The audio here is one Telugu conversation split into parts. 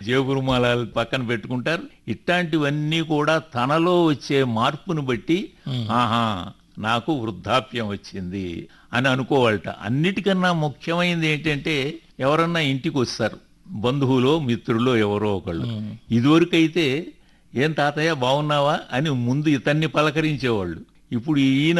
జేబురుమాలాలు పక్కన పెట్టుకుంటారు ఇట్లాంటివన్నీ కూడా తనలో వచ్చే మార్పును బట్టి ఆహా నాకు వృద్ధాప్యం వచ్చింది అని అనుకోవాలట అన్నిటికన్నా ముఖ్యమైనది ఏంటంటే ఎవరన్నా ఇంటికి వస్తారు బంధువులో మిత్రులో ఎవరో ఒకళ్ళు ఇదివరకైతే ఏం తాతయ్య బాగున్నావా అని ముందు ఇతన్ని పలకరించేవాళ్ళు ఇప్పుడు ఈయన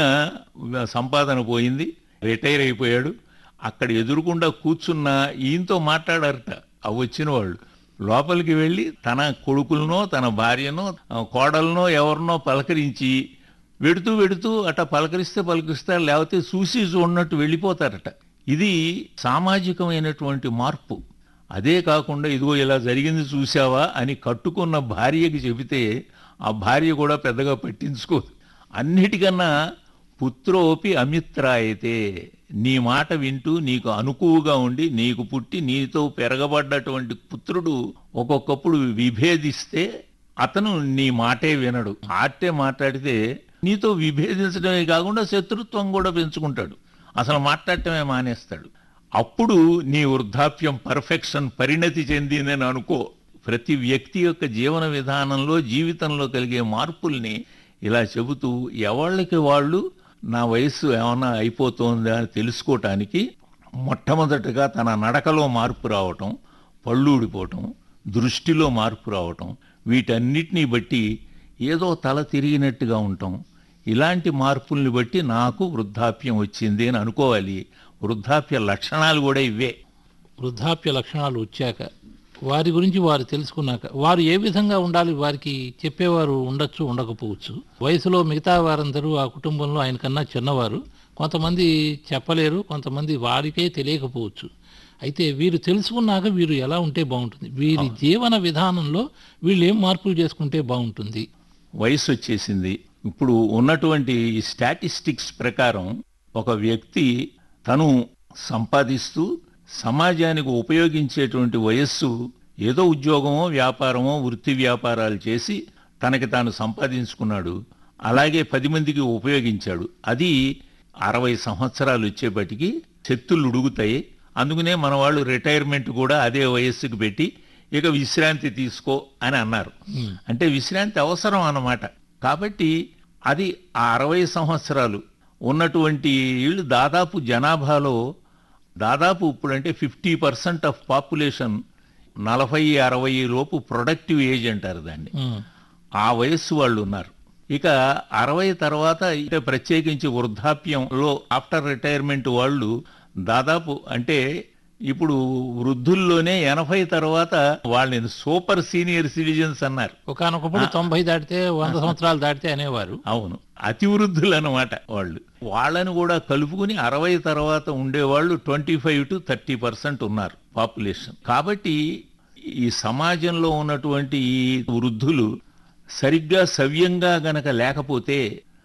సంపాదన పోయింది రిటైర్ అయిపోయాడు అక్కడ ఎదురుకుండా కూర్చున్న ఈయనతో మాట్లాడారట ఆ వచ్చిన వాళ్ళు లోపలికి వెళ్ళి తన కొడుకులనో తన భార్యనో ఆ, కోడలనో ఎవరినో పలకరించి వెడుతూ వెడుతూ అట పలకరిస్తే పలకరిస్తారు లేకపోతే చూసి చూడనట్టు వెళ్ళిపోతారట ఇది సామాజికమైనటువంటి మార్పు అదే కాకుండా ఇదిగో ఇలా జరిగింది చూసావా అని కట్టుకున్న భార్యకి చెబితే ఆ భార్య కూడా పెద్దగా పట్టించుకోదు అన్నిటికన్నా పుత్రోపి అమిత్రాయితే నీ మాట వింటూ నీకు అనుకువగా ఉండి నీకు పుట్టి నీతో పెరగబడ్డటువంటి పుత్రుడు ఒక్కొక్కప్పుడు విభేదిస్తే అతను నీ మాటే వినడు ఆటే మాట్లాడితే నీతో విభేదించడమే కాకుండా శత్రుత్వం కూడా పెంచుకుంటాడు అసలు మాట్లాడటమే మానేస్తాడు అప్పుడు నీ వృద్ధాప్యం పర్ఫెక్షన్ పరిణతి చెందిందని అనుకో ప్రతి వ్యక్తి యొక్క జీవన విధానంలో జీవితంలో కలిగే మార్పుల్ని ఇలా చెబుతూ ఎవళ్ళకి వాళ్ళు నా వయస్సు ఏమన్నా అయిపోతుందా అని తెలుసుకోవటానికి మొట్టమొదటగా తన నడకలో మార్పు రావటం పళ్ళు ఊడిపోవటం దృష్టిలో మార్పు రావటం వీటన్నిటినీ బట్టి ఏదో తల తిరిగినట్టుగా ఉండటం ఇలాంటి మార్పుల్ని బట్టి నాకు వృద్ధాప్యం వచ్చింది అని అనుకోవాలి వృద్ధాప్య లక్షణాలు కూడా ఇవే వృద్ధాప్య లక్షణాలు వచ్చాక వారి గురించి వారు తెలుసుకున్నాక వారు ఏ విధంగా ఉండాలి వారికి చెప్పేవారు ఉండొచ్చు ఉండకపోవచ్చు వయసులో మిగతా వారందరూ ఆ కుటుంబంలో ఆయన కన్నా చిన్నవారు కొంతమంది చెప్పలేరు కొంతమంది వారికే తెలియకపోవచ్చు అయితే వీరు తెలుసుకున్నాక వీరు ఎలా ఉంటే బాగుంటుంది వీరి జీవన విధానంలో వీళ్ళు ఏం మార్పులు చేసుకుంటే బాగుంటుంది వయసు వచ్చేసింది ఇప్పుడు ఉన్నటువంటి ఈ స్టాటిస్టిక్స్ ప్రకారం ఒక వ్యక్తి తను సంపాదిస్తూ సమాజానికి ఉపయోగించేటువంటి వయస్సు ఏదో ఉద్యోగమో వ్యాపారమో వృత్తి వ్యాపారాలు చేసి తనకి తాను సంపాదించుకున్నాడు అలాగే పది మందికి ఉపయోగించాడు అది అరవై సంవత్సరాలు వచ్చేపటికి శక్తులు ఉడుగుతాయి అందుకనే మన వాళ్ళు రిటైర్మెంట్ కూడా అదే వయస్సుకు పెట్టి ఇక విశ్రాంతి తీసుకో అని అన్నారు అంటే విశ్రాంతి అవసరం అన్నమాట కాబట్టి అది ఆ అరవై సంవత్సరాలు ఉన్నటువంటి వీళ్ళు దాదాపు జనాభాలో దాదాపు ఇప్పుడంటే ఫిఫ్టీ పర్సెంట్ ఆఫ్ పాపులేషన్ నలభై అరవై లోపు ప్రొడక్టివ్ ఏజ్ అంటారు దాన్ని ఉమ్, ఆ వయస్సు వాళ్ళు ఉన్నారు ఇక అరవై తర్వాత అంటే ప్రత్యేకించి వృద్ధాప్యంలో ఆఫ్టర్ రిటైర్మెంట్ వాళ్ళు దాదాపు అంటే ఇప్పుడు వృద్ధుల్లోనే ఎనభై తర్వాత వాళ్ళని సూపర్ సీనియర్ సిటిజన్స్ అన్నారు ఒకానొకప్పుడు తొంభై దాటితే వంద సంవత్సరాలు దాటితే అనేవారు అవును అతి వృద్ధులు అన్నమాట వాళ్ళు వాళ్ళని కూడా కలుపుకుని అరవై తర్వాత ఉండేవాళ్ళు twenty five to thirty percent ఉన్నారు పాపులేషన్ కాబట్టి ఈ సమాజంలో ఉన్నటువంటి ఈ వృద్ధులు సరిగ్గా సవ్యంగా గనక లేకపోతే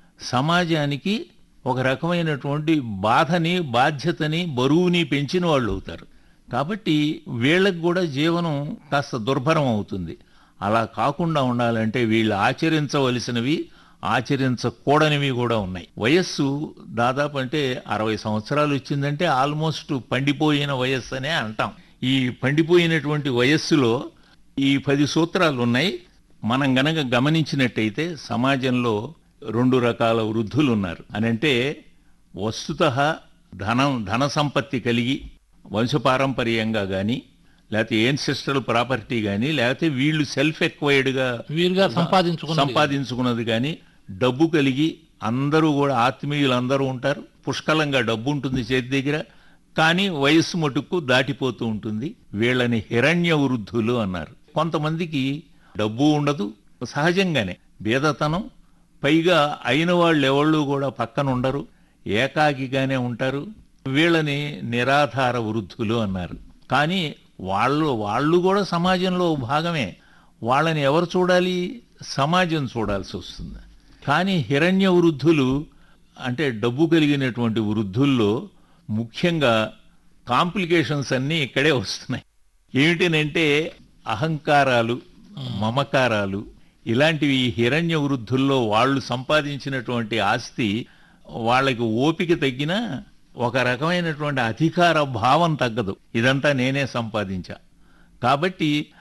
సమాజానికి ఒక రకమైనటువంటి బాధని బాధ్యతని బరువుని పెంచిన వాళ్ళు అవుతారు కాబట్టి వీళ్ళకి కూడా జీవనం కాస్త దుర్భరం అవుతుంది అలా కాకుండా ఉండాలంటే వీళ్ళు ఆచరించవలసినవి ఆచరించకూడనివి కూడా ఉన్నాయి వయస్సు దాదాపు అంటే అరవై సంవత్సరాలు వచ్చిందంటే ఆల్మోస్ట్ పండిపోయిన వయస్సు అనే అంటాం ఈ పండిపోయినటువంటి వయస్సులో ఈ పది సూత్రాలు ఉన్నాయి మనం గనక గమనించినట్టయితే సమాజంలో రెండు రకాల వృద్ధులు ఉన్నారు అని అంటే వస్తుత ధనం ధన సంపత్తి కలిగి వంశపారంపర్యంగా కానీ లేకపోతే ఏన్సెస్ట్రల్ ప్రాపర్టీ కానీ లేకపోతే వీళ్ళు సెల్ఫ్ ఎక్వైర్డ్గా వీరుగా సంపాదించుకున్న సంపాదించుకున్నది కానీ డబ్బు కలిగి అందరూ కూడా ఆత్మీయులు అందరూ ఉంటారు పుష్కలంగా డబ్బు ఉంటుంది చేతి దగ్గర కానీ వయస్సు మటుకు దాటిపోతూ ఉంటుంది వీళ్ళని హిరణ్య వృద్ధులు అన్నారు కొంతమందికి డబ్బు ఉండదు సహజంగానే బీదతనం పైగా అయిన వాళ్ళు ఎవళ్ళు కూడా పక్కన ఉండరు ఏకాకిగానే ఉంటారు వీళ్ళని నిరాధార వృద్ధులు అన్నారు కానీ వాళ్ళు వాళ్ళు కూడా సమాజంలో ఓ భాగమే వాళ్ళని ఎవరు చూడాలి సమాజం చూడాల్సి వస్తుంది కానీ హిరణ్య వృద్ధులు అంటే డబ్బు కలిగినటువంటి వృద్ధుల్లో ముఖ్యంగా కాంప్లికేషన్స్ అన్నీ ఇక్కడే వస్తున్నాయి ఏమిటనంటే అహంకారాలు మమకారాలు ఇలాంటివి ఈ హిరణ్య వృద్ధుల్లో వాళ్ళు సంపాదించినటువంటి ఆస్తి వాళ్ళకి ఓపిక తగ్గినా ఒక రకమైనటువంటి అధికార భావం తగ్గదు ఇదంతా నేనే సంపాదించా కాబట్టి